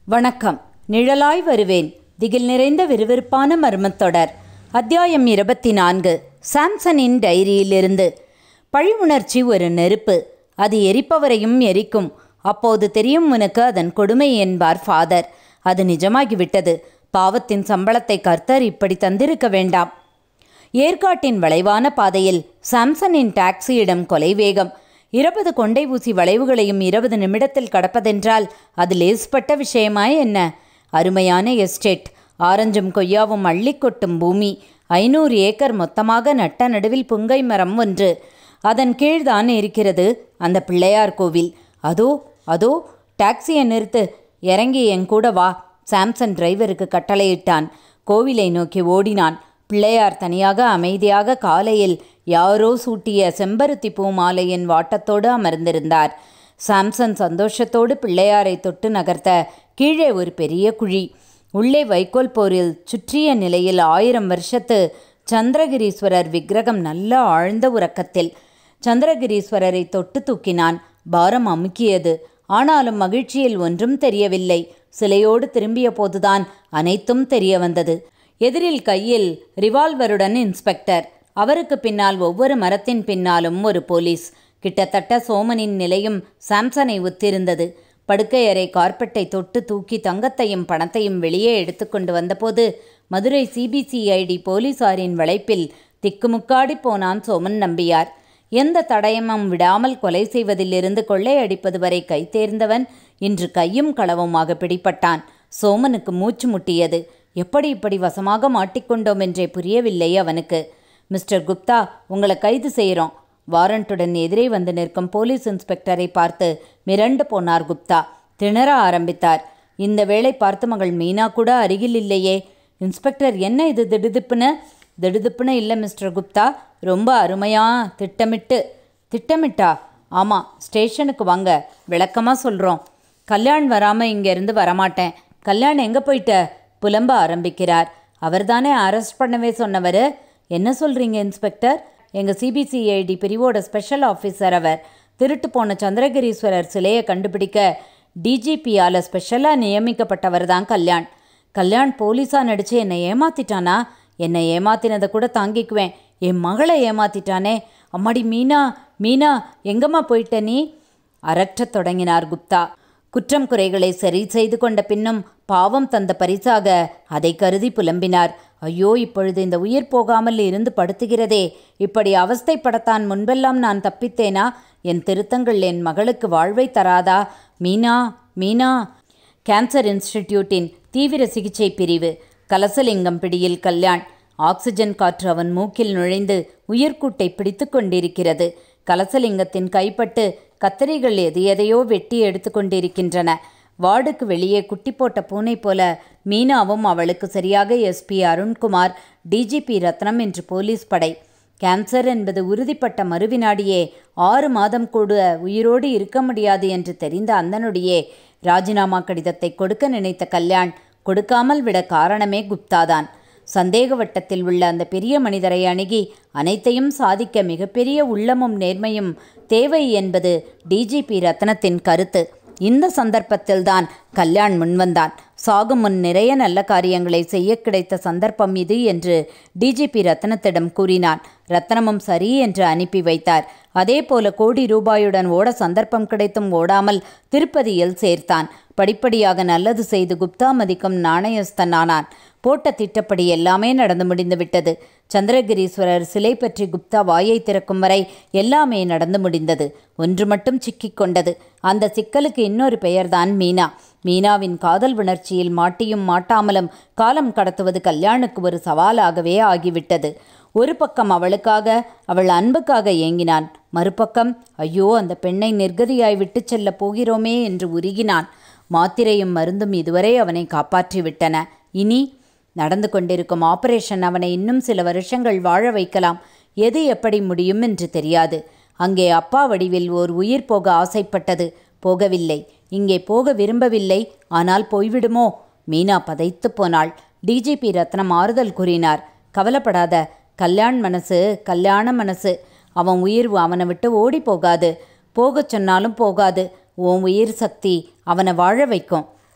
வணக்கம் நிழலாய் வருவேன் திகில் நிறைந்த விறுவிறுப்பான மர்மத்தொடர் அத்தியாயம் இருபத்தி நான்கு சாம்சனின் டைரியிலிருந்து பழி உணர்ச்சி ஒரு நெருப்பு அது எரிப்பவரையும் எரிக்கும் அப்போது தெரியும் உனக்கு அதன் கொடுமை என்பார் ஃபாதர் அது நிஜமாகிவிட்டது பாவத்தின் சம்பளத்தை கர்த்தர் இப்படி தந்திருக்க வேண்டாம் ஏற்காட்டின் வளைவான பாதையில் சாம்சனின் டாக்ஸியிடம் கொலை வேகம் இருபது கொண்டை ஊசி வளைவுகளையும் இருபது நிமிடத்தில் கடப்பதென்றால் அது லேஸ்பட்ட விஷயமாய் என்ன அருமையான எஸ்டேட் ஆரஞ்சும் கொய்யாவும் அள்ளி கொட்டும் பூமி ஐநூறு ஏக்கர் மொத்தமாக நட்ட நடுவில் புங்கை மரம் ஒன்று அதன் கீழ்தான் இருக்கிறது அந்த பிள்ளையார் கோவில் அதோ அதோ டாக்ஸியை நிறுத்து இறங்கி என் கூட வா சாம்சன் டிரைவருக்கு கட்டளையிட்டான் கோவிலை நோக்கி ஓடினான் பிள்ளையார் தனியாக அமைதியாக காலையில் யாரோ சூட்டிய செம்பருத்தி பூ மாலையின் வாட்டத்தோடு அமர்ந்திருந்தார் சாம்சன் சந்தோஷத்தோடு பிள்ளையாரை தொட்டு நகர்த்த கீழே ஒரு பெரிய குழி உள்ளே வைக்கோல் போரில் சுற்றிய நிலையில் ஆயிரம் வருஷத்து சந்திரகிரீஸ்வரர் விக்கிரகம் நல்ல ஆழ்ந்த உறக்கத்தில் சந்திரகிரீஸ்வரரை தொட்டு தூக்கினான் பாரம் அமுக்கியது ஆனாலும் மகிழ்ச்சியில் ஒன்றும் தெரியவில்லை சிலையோடு திரும்பிய போதுதான் அனைத்தும் தெரிய வந்தது எதிரில் கையில் ரிவால்வருடன் இன்ஸ்பெக்டர் அவருக்கு பின்னால் ஒவ்வொரு மரத்தின் பின்னாலும் ஒரு போலீஸ் கிட்டத்தட்ட சோமனின் நிலையும் சாம்சனை ஒத்திருந்தது படுக்கை அறை கார்பெட்டை தொட்டு தூக்கி தங்கத்தையும் பணத்தையும் வெளியே எடுத்துக்கொண்டு வந்தபோது மதுரை சிபிசிஐடி போலீசாரின் வளைப்பில் திக்குமுக்காடி போனான் சோமன் நம்பியார் எந்த தடயமும் விடாமல் கொலை செய்வதிலிருந்து கொள்ளையடிப்பது வரை கை தேர்ந்தவன் இன்று கையும் களவுமாக பிடிபட்டான் சோமனுக்கு மூச்சு முட்டியது எப்படி இப்படி வசமாக மாட்டிக்கொண்டோம் என்றே புரியவில்லை அவனுக்கு மிஸ்டர் குப்தா உங்களை கைது செய்கிறோம் வாரண்ட்டுடன் எதிரே வந்து நிற்கும் போலீஸ் இன்ஸ்பெக்டரை பார்த்து மிரண்டு போனார் குப்தா திணற ஆரம்பித்தார் இந்த வேளை பார்த்து மகள் மீனா கூட அருகில் இல்லையே இன்ஸ்பெக்டர் என்ன இது திடுதிப்புன்னு திடுதிப்புன்னு இல்லை மிஸ்டர் குப்தா ரொம்ப அருமையா திட்டமிட்டு திட்டமிட்டா ஆமாம் ஸ்டேஷனுக்கு வாங்க விளக்கமாக சொல்கிறோம் கல்யாண் வராமல் இங்கேருந்து வரமாட்டேன் கல்யாண் எங்கே போயிட்ட புலம்ப ஆரம்பிக்கிறார் அவர்தானே அரெஸ்ட் பண்ணவே சொன்னவர் என்ன சொல்கிறீங்க இன்ஸ்பெக்டர் எங்கள் சிபிசிஐடி பிரிவோட ஸ்பெஷல் ஆஃபீஸர் அவர் திருட்டு போன சந்திரகிரீஸ்வரர் சிலையை கண்டுபிடிக்க டிஜிபியால் ஸ்பெஷலாக நியமிக்கப்பட்டவர் தான் கல்யாண் கல்யாண் போலீஸாக நடித்து என்னை ஏமாத்திட்டானா என்னை ஏமாத்தினதை கூட தாங்கிக்குவேன் என் மகளை ஏமாத்திட்டானே அம்மாடி மீனா மீனா எங்கம்மா போயிட்ட நீ அரற்றத் தொடங்கினார் குப்தா குற்றம் குறைகளை சரி செய்து கொண்ட பின்னும் பாவம் தந்த பரிசாக அதை கருதி புலம்பினார் ஐயோ இப்பொழுது இந்த உயிர் போகாமல் இருந்து படுத்துகிறதே இப்படி அவஸ்தைப்படத்தான் முன்பெல்லாம் நான் தப்பித்தேனா என் திருத்தங்கள் என் மகளுக்கு வாழ்வை தராதா மீனா மீனா கேன்சர் இன்ஸ்டிடியூட்டின் தீவிர சிகிச்சை பிரிவு கலசலிங்கம் பிடியில் கல்யாண் ஆக்சிஜன் காற்று அவன் மூக்கில் நுழைந்து உயிர்க்கூட்டை பிடித்து கொண்டிருக்கிறது கலசலிங்கத்தின் கைப்பட்டு கத்தரிகள் எது எதையோ வெட்டி எடுத்து கொண்டிருக்கின்றன வார்டுக்கு வெளியே குட்டி போட்ட பூனை போல மீனாவும் அவளுக்கு சரியாக எஸ்பி அருண்குமார் டிஜிபி ரத்னம் என்று போலீஸ் படை கேன்சர் என்பது உறுதிப்பட்ட மறுவினாடியே ஆறு மாதம் கூட உயிரோடு இருக்க முடியாது என்று தெரிந்த அந்த நொடியே ராஜினாமா கடிதத்தை கொடுக்க நினைத்த கல்யாண் கொடுக்காமல் விட காரணமே குப்தாதான் சந்தேக வட்டத்தில் உள்ள அந்த பெரிய மனிதரை அணுகி அனைத்தையும் சாதிக்க மிகப்பெரிய உள்ளமும் நேர்மையும் தேவை என்பது டிஜிபி ரத்னத்தின் கருத்து இந்த சந்தர்ப்பத்தில்தான் கல்யாண் முன்வந்தான் சாகும் முன் நிறைய நல்ல காரியங்களை செய்ய கிடைத்த சந்தர்ப்பம் இது என்று டிஜிபி ரத்னத்திடம் கூறினான் ரத்னமும் சரி என்று அனுப்பி வைத்தார் அதே போல கோடி ரூபாயுடன் ஓட சந்தர்ப்பம் கிடைத்தும் ஓடாமல் திருப்பதியில் சேர்த்தான் படிப்படியாக நல்லது செய்து குப்தா மதிக்கும் நாணயஸ்தனானான் போட்ட திட்டப்படி எல்லாமே நடந்து முடிந்துவிட்டது சந்திரகிரீஸ்வரர் சிலை பற்றி குப்தா வாயை திறக்கும் வரை எல்லாமே நடந்து முடிந்தது ஒன்று மட்டும் சிக்கிக் கொண்டது அந்த சிக்கலுக்கு இன்னொரு பெயர்தான் மீனா மீனாவின் காதல் உணர்ச்சியில் மாட்டியும் மாட்டாமலும் காலம் கடத்துவது கல்யாணுக்கு ஒரு சவாலாகவே ஆகிவிட்டது ஒரு பக்கம் அவளுக்காக அவள் அன்புக்காக ஏங்கினான் மறுபக்கம் ஐயோ அந்த பெண்ணை நிர்கதியாய் விட்டுச் செல்லப் போகிறோமே என்று உருகினான் மாத்திரையும் மருந்தும் இதுவரை அவனை காப்பாற்றிவிட்டன இனி நடந்து கொண்டிருக்கும் ஆபரேஷன் அவனை இன்னும் சில வருஷங்கள் வாழ வைக்கலாம் எது எப்படி முடியும் என்று தெரியாது அங்கே அப்பா வடிவில் ஓர் உயிர் போக ஆசைப்பட்டது போகவில்லை இங்கே போக விரும்பவில்லை ஆனால் போய்விடுமோ மீனா பதைத்து போனாள் டிஜிபி ரத்னம் ஆறுதல் கூறினார் கவலைப்படாத கல்யாண் மனசு கல்யாண மனசு அவன் உயிர் அவனை விட்டு ஓடி போகாது போகச் சொன்னாலும் போகாது உன் உயிர் சக்தி அவனை வாழ வைக்கும்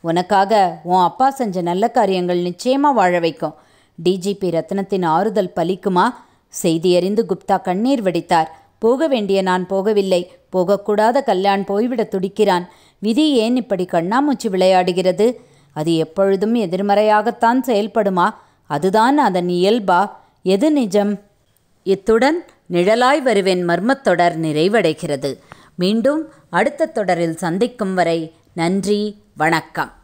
உனக்காக உன் அப்பா செஞ்ச நல்ல காரியங்கள் நிச்சயமாக வாழ வைக்கும் டிஜிபி ரத்னத்தின் ஆறுதல் பலிக்குமா செய்தி அறிந்து குப்தா கண்ணீர் வடித்தார் போக வேண்டிய நான் போகவில்லை போகக்கூடாத கல்யாண் போய்விட துடிக்கிறான் விதி ஏன் இப்படி கண்ணாமூச்சி விளையாடுகிறது அது எப்பொழுதும் எதிர்மறையாகத்தான் செயல்படுமா அதுதான் அதன் இயல்பா எது நிஜம் இத்துடன் நிழலாய் வருவேன் மர்மத்தொடர் நிறைவடைகிறது மீண்டும் அடுத்த தொடரில் சந்திக்கும் வரை நன்றி வணக்கம்